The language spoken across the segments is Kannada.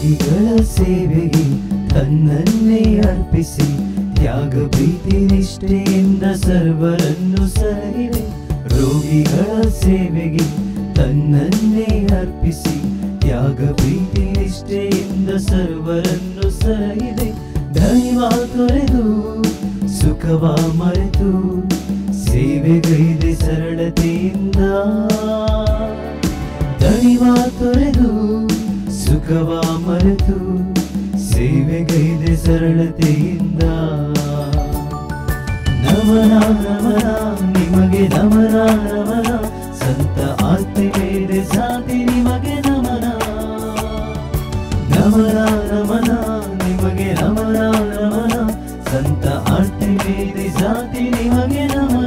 ರೋಗಿಗಳ ಸೇವೆಗೆ ತನ್ನನ್ನೇ ಅರ್ಪಿಸಿ ತ್ಯಾಗ ಪ್ರೀತಿ ನಿಷ್ಠೆಯಿಂದ ಸರ್ವರನ್ನು ಸಲಹಿದೆ ರೋಗಿಗಳ ಸೇವೆಗೆ ತನ್ನನ್ನೇ ಅರ್ಪಿಸಿ ತ್ಯಾಗ ಪ್ರೀತಿ ನಿಷ್ಠೆಯಿಂದ ಸರ್ವರನ್ನು ಸಲಹಿದೆ ದೈವ ತೊರೆದು ಸುಖವ ಮರೆತು ಸೇವೆಗೈದೆ ಸರಳತೆಯಿಂದ ದೈವ ತೊರೆದು ಸುಖವ ಮರೆತು ಸೇವೆಗೈದೆ ಸರಳತೆಯಿಂದ ನಮನ ನಮನ ನಿಮಗೆ ನಮನ ನಮನ ಸಂತ ಆತ್ಮೆಗೆ ಸಾತಿ ನಿಮಗೆ ನಮನ ನಮನ ನಮನ ನಿಮಗೆ ನಮನ ನಮನ ಸಂತ ಆತ್ಮೆಗೆ ಸಾತಿ ನಿಮಗೆ ನಮನ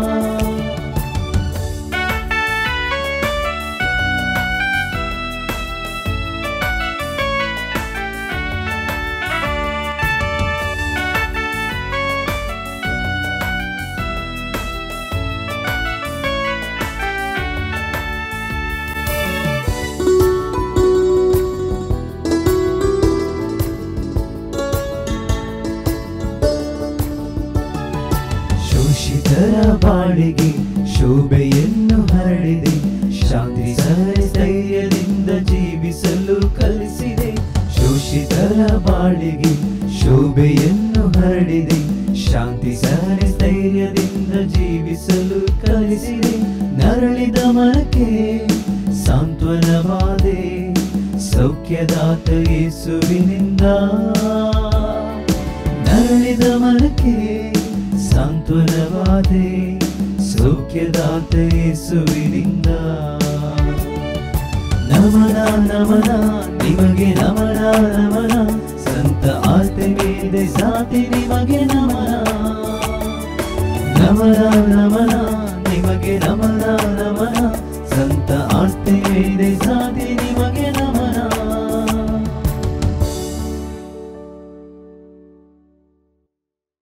ಶೋಷಿತರ ಬಾಳಿಗೆ ಶೋಭೆಯನ್ನು ಹರಡಿದೆ ಶಾಂತಿ ಸಹನೆ ಸ್ಥೈರ್ಯದಿಂದ ಜೀವಿಸಲು ಕಲಿಸಿದೆ ಶೋಷಿತರ ಬಾಳಿಗೆ ಶೋಭೆಯನ್ನು ಹರಡಿದೆ ಶಾಂತಿ ಸಹನೆ ಸ್ಥೈರ್ಯದಿಂದ ಜೀವಿಸಲು ಕಲಿಸಿದೆ ನರಳಿದ ಮನಕ್ಕೆ ಸಾಂತ್ವನವಾದೆ ಸೌಖ್ಯದಾತ ಯೇಸುವಿನಿಂದ ನರಳಿದ ಮನಕ್ಕೆ ಸಾಂತ್ವನವಾದೆ ಸೌಖ್ಯದಾತ ಯೇಸುವಿನಿಂದ ನಮನ ನಮನ ನಿಮಗೆ ನಮನ ನಮನ ಸಂತ ಆತ್ಮೆಗೆ ಸಾತಿ ನಿಮಗೆ ನಮನ ನಮನ ನಮನ ನಿಮಗೆ ನಮನ ನಮನ ಸಂತ ಆತ್ಮೆಗೆ ಸಾತಿ